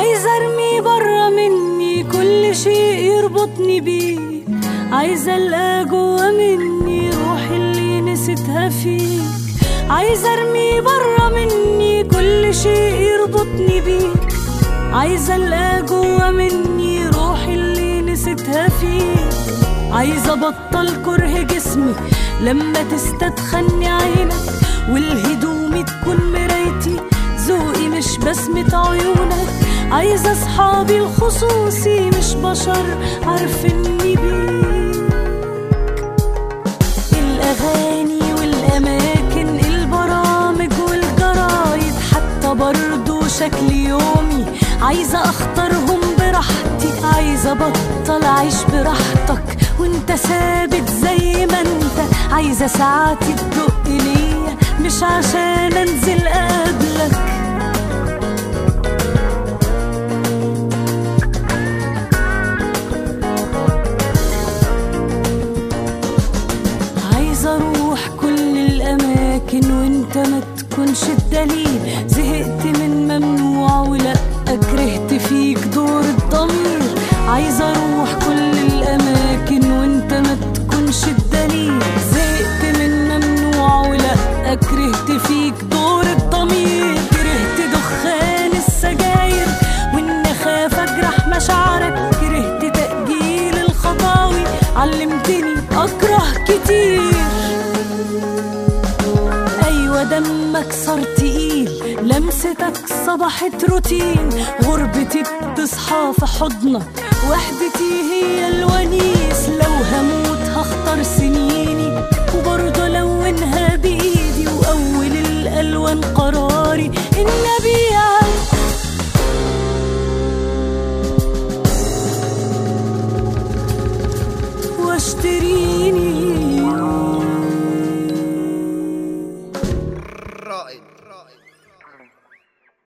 عايزة ارمي برا مني كل شيء يربطني بيك عايزة القى جوا مني روحي اللي نسيتها فيك عايزة ارمي برا مني كل شيء يربطني بيك عايزة القى جوا مني روحي اللي نسيتها فيك عايزة أبطل كره جسمي لما تستدخلني عينك والهدوم تكون مرايتي ذوقي مش بسمة عيونك عايزة أصحابي الخصوصي مش بشر عارفيني بيك الأغاني والأماكن البرامج والجرايد حتى برضو شكل يومي عايزة أختارهم براحتي عايزة أبطل أعيش براحتك وانت ثابت زي ما انت عايزة ساعاتي تدق ليا مش عشان انزل قبلك عايزة اروح كل الاماكن وانت ما تكونش الدليل زهقت من ممنوع ولا كرهت فيك دور الضمير عايزة اروح كل الاماكن وانت ما تكونش الدليل زهقت من ممنوع ولا كرهت فيك دور الضمير كرهت دخان السجاير وان اخاف اجرح مشاعرك كرهت تأجيل الخطاوي علمتني اكره كتير ايوه دمك صار تقيل لمستك صبحت روتين غربتي بتصحى في حضنك وحدتي هي الونيس لو هموت هختار سنيني وبرضه لونها بايدي واول الالوان قراري النبيع واشتري